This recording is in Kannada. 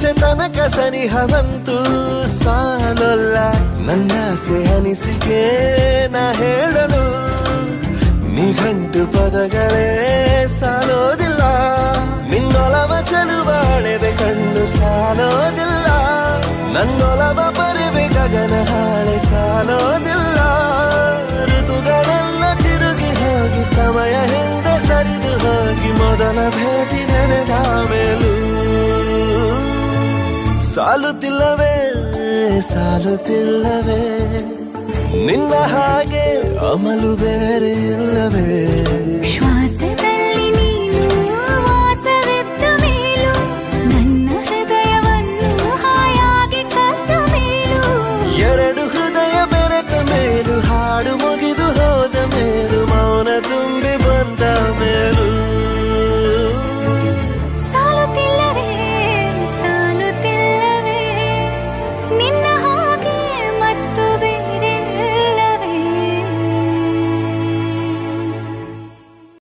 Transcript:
ಆಚೆ ತನಕ ಸನಿಹವಂತೂ ಸಾಲಲ್ಲ ನನ್ನಾಸೆ ಅನಿಸಿಕೆ ನಾ ಹೇಳಲು ನಿಘಂಟು ಪದಗಳೇ ಸಾಲೋದಿಲ್ಲ ನಿನ್ನೊಲವ ಚೆಲುವಾಳೆವೆ ಕಣ್ಣು ಸಾಲೋದಿಲ್ಲ ನನ್ನೊಲವ ಪರಿವೆ ಗಗನ ಹಾಳೆ ಸಾಲೋದಿಲ್ಲ ಋತುಗಳೆಲ್ಲ ತಿರುಗಿ ಹೋಗಿ ಸಮಯ ಹಿಂದೆ ಸರಿದು ಹೋಗಿ ಮೊದಲ ಭೇಟಿ ನೆನೆದ ಮೇಲೂ ಸಾಲುತ್ತಿಲ್ಲವೇ ಸಾಲುತ್ತಿಲ್ಲವೇ ನಿನ್ನ ಹಾಗೆ ಅಮಲು ಬೇರೆ ಇಲ್ಲವೇ